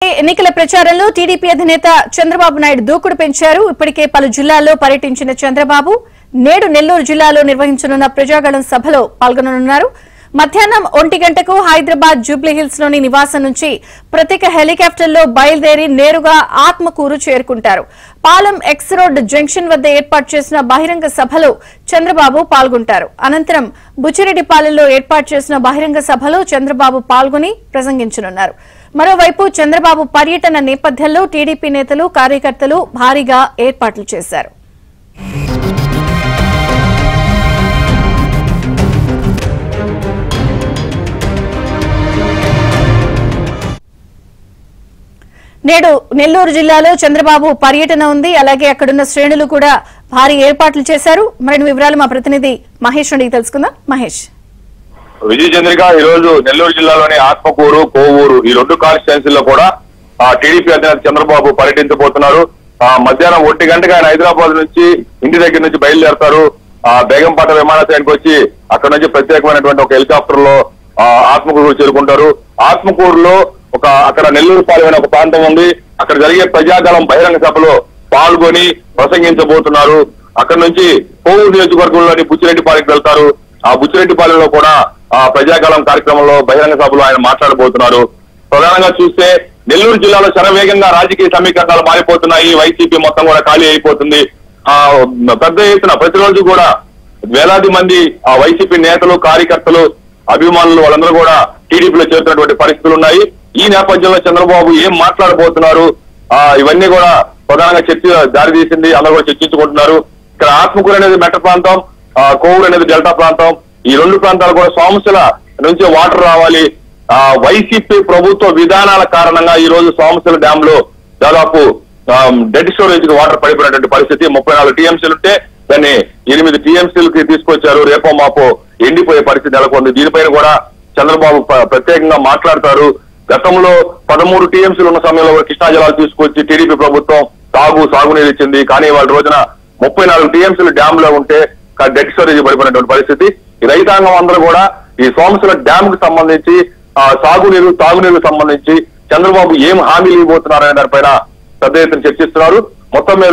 ఎన్నికల ప్రచారంలో టీడీపీ అధినేత చంద్రబాబు నాయుడు దూకుడు పెంచారు ఇప్పటికే పలు జిల్లాల్లో పర్యటించిన చంద్రబాబు నేడు నెల్లూరు జిల్లాలో నిర్వహించనున్న ప్రజాగళం సభలో పాల్గొననున్నారు మధ్యాహ్నం ఒంటి గంటకు హైదరాబాద్ జూబ్లీహిల్స్ లోని నివాసం నుంచి ప్రత్యేక హెలికాప్టర్లో బయలుదేరి నేరుగా ఆత్మకూరు చేరుకుంటారు పాలెం ఎక్స్ రోడ్ జంక్షన్ వద్ద ఏర్పాటు చేసిన బహిరంగ సభలో చంద్రబాబు పాల్గొంటారు అనంతరం బుచ్చిరెడ్డిపాలెంలో ఏర్పాటు చేసిన బహిరంగ సభలో చంద్రబాబు పాల్గొని ప్రసంగించనున్నారు మరోవైపు చంద్రబాబు పర్యటన నేపథ్యంలో టీడీపీ నేతలు కార్యకర్తలు భారీగా ఏర్పాట్లు చేశారు నేడు నెల్లూరు జిల్లాలో చంద్రబాబు పర్యటన ఉంది అలాగే అక్కడున్న శ్రేణులు కూడా భారీ ఏర్పాట్లు చేశారు మరిన్ని వివరాలు మా ప్రతినిధి మహేష్ నుండి తెలుసుకుందాం మహేష్ విజయ చంద్రిక ఈ రోజు నెల్లూరు జిల్లాలోని ఆత్మకూరు కోవూరు ఈ రెండు కాన్స్టిట్యున్సీల్లో కూడా ఆ, టీడీపీ అధినేత చంద్రబాబు పర్యటించబోతున్నారు ఆ, మధ్యాహ్నం ఒంటి గంటగా ఆయన హైదరాబాద్ నుంచి ఇంటి దగ్గర నుంచి బయలుదేరతారు ఆ బేగంపేట విమానాశ్రయానికి వచ్చి అక్కడ నుంచి ప్రత్యేకమైనటువంటి ఒక హెలికాప్టర్ లో ఆ, ఆత్మకూరు చేరుకుంటారు ఆత్మకూరులో ఒక అక్కడ నెల్లూరు పాలైన ఒక ప్రాంతం ఉంది అక్కడ జరిగే ప్రజాగలం బహిరంగ సభలో పాల్గొని ప్రసంగించబోతున్నారు అక్కడ నుంచి కోవూరు నియోజకవర్గంలోని బుచ్చిరెడ్డిపాలెంకి వెళ్తారు ఆ బుచ్చిరెడ్డిపాలెంలో కూడా ఆ ప్రజాగలం కార్యక్రమంలో బహిరంగ సభలో ఆయన మాట్లాడబోతున్నారు ప్రధానంగా చూస్తే నెల్లూరు జిల్లాలో శరవేగంగా రాజకీయ సమీకరణాలు మారిపోతున్నాయి వైసీపీ మొత్తం కూడా ఖాళీ అయిపోతుంది ఆ పెద్ద ఎత్తున ప్రతిరోజు కూడా వేలాది మంది ఆ వైసీపీ నేతలు కార్యకర్తలు అభిమానులు వాళ్ళందరూ కూడా టీడీపీలో చేరుతున్నటువంటి పరిస్థితులు ఉన్నాయి ఈ నేపథ్యంలో చంద్రబాబు ఏం మాట్లాడబోతున్నారు ఆ ఇవన్నీ కూడా ప్రధానంగా చర్చ దారి తీసింది అందరూ కూడా చర్చించుకుంటున్నారు ఇక్కడ ఆత్మకూరు అనేది మెట్ట ప్రాంతం ఆ కోవూరు అనేది డెల్టా ప్రాంతం ఈ రెండు ప్రాంతాలు కూడా సోమశిల నుంచి వాటర్ రావాలి ఆ వైసీపీ ప్రభుత్వ విధానాల కారణంగా ఈ రోజు సోమశిల డ్యామ్ లో దాదాపు డెడ్ స్టోరేజ్ కి వాటర్ పడిపోయినటువంటి పరిస్థితి ముప్పై నాలుగు టీఎంసీలు ఉంటే దాన్ని ఎనిమిది టీఎంసీలకి తీసుకొచ్చారు రేపో మాపో ఎండిపోయే పరిస్థితి నెలకొంది దీనిపైన కూడా చంద్రబాబు ప- ప్రత్యేకంగా మాట్లాడతారు గతంలో పదమూడు టీఎంసీలు ఉన్న సమయంలో కూడా కృష్ణా జలాలు తీసుకొచ్చి టీడీపీ ప్రభుత్వం తాగు సాగునీరు ఇచ్చింది కానీ వాళ్ళ రోజున ముప్పై నాలుగు టీఎంసీలు డ్యామ్ లో ఉంటే డెడ్ స్టోరేజ్ పడిపోయినటువంటి పరిస్థితి ఈ రైతాంగం అందరూ కూడా ఈ సోమశిల డ్యామ్ కు సంబంధించి ఆ సాగునీరు తాగునీరుకు సంబంధించి చంద్రబాబు ఏం హామీలు ఇవ్వబోతున్నారనే దానిపైన పెద్ద ఎత్తున చర్చిస్తున్నారు మొత్తం మీద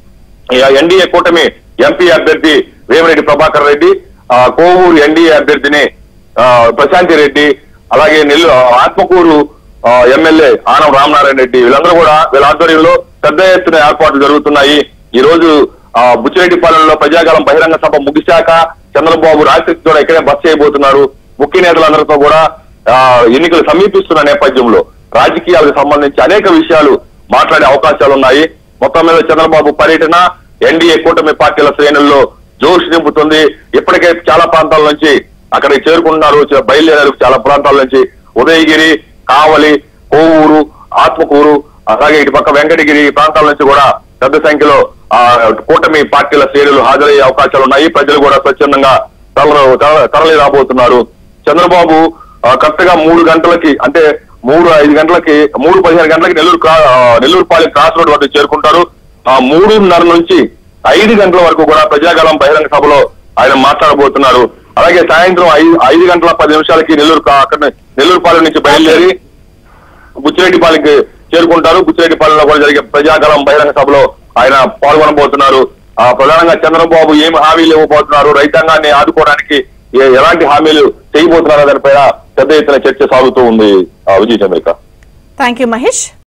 ఎన్డీఏ కూటమి ఎంపీ అభ్యర్థి వేమిరెడ్డి ప్రభాకర్ రెడ్డి ఆ, కోవూరు ఎన్డీఏ అభ్యర్థిని ఆ, ప్రశాంతి రెడ్డి అలాగే నెల్లు ఆత్మకూరు ఆ, ఎమ్మెల్యే ఆనం రామనారాయణ రెడ్డి వీళ్ళందరూ కూడా వీళ్ళ ఆధ్వర్యంలో పెద్ద ఎత్తున ఏర్పాట్లు జరుగుతున్నాయి ఈ రోజు ఆ, బుచ్చిరెడ్డిపాలెంలో ప్రజాగలం బహిరంగ సభ ముగిశాక చంద్రబాబు రాత్రి కూడా ఇక్కడే బస్ చేయబోతున్నారు ముఖ్య నేతలందరితో కూడా ఆ, ఎన్నికలు సమీపిస్తున్న నేపథ్యంలో రాజకీయాలకు సంబంధించి అనేక విషయాలు మాట్లాడే అవకాశాలు ఉన్నాయి మొత్తం మీద చంద్రబాబు పర్యటన ఎన్డీఏ కూటమి పార్టీల శ్రేణుల్లో జోష్ నింపుతుంది ఇప్పటికే చాలా ప్రాంతాల నుంచి అక్కడికి చేరుకుంటున్నారు చ- బయలుదేరారు చాలా ప్రాంతాల నుంచి ఉదయగిరి కావలి కోవూరు ఆత్మకూరు అలాగే ఇటు పక్క వెంకటగిరి ఈ ప్రాంతాల నుంచి కూడా పెద్ద సంఖ్యలో ఆ కూటమి పార్టీల శ్రేణులు హాజరయ్యే అవకాశాలు ఉన్నాయి ప్రజలు కూడా స్వచ్ఛందంగా తరలి తర- తరలి రాబోతున్నారు చంద్రబాబు ఆ, కరెక్ట్ గా మూడు గంటలకి అంటే మూడు ఐదు గంటలకి మూడు పదిహేను గంటలకి నెల్లూరు క్రా- ఆ, నెల్లూరుపాలెం క్రాస్ రోడ్ వద్ద చేరుకుంటారు ఆ మూడున్నర నుంచి ఐదు గంటల వరకు కూడా ప్రజాగలం బహిరంగ సభలో ఆయన మాట్లాడబోతున్నారు అలాగే సాయంత్రం ఐదు ఐదు గంటల పది నిమిషాలకి నెల్లూరు కా- అక్కడ నెల్లూరుపాలెం నుంచి బయలుదేరి బుచ్చిరెడ్డిపాలెంకి చేరుకుంటారు బుచ్చిరెడ్డిపాలెంలో కూడా జరిగే ప్రజాగలం బహిరంగ సభలో ఆయన పాల్గొనబోతున్నారు ఆ ప్రధానంగా చంద్రబాబు ఏమి హామీలు ఇవ్వబోతున్నారు రైతాంగాన్ని ఆదుకోవడానికి ఏ- ఎలాంటి హామీలు చేయబోతున్నారో దానిపైన పెద్ద ఎత్తున చర్చ సాగుతూ ఉంది ఆ, విజయ చంద్రిక థ్యాంక్ యూ మహేష్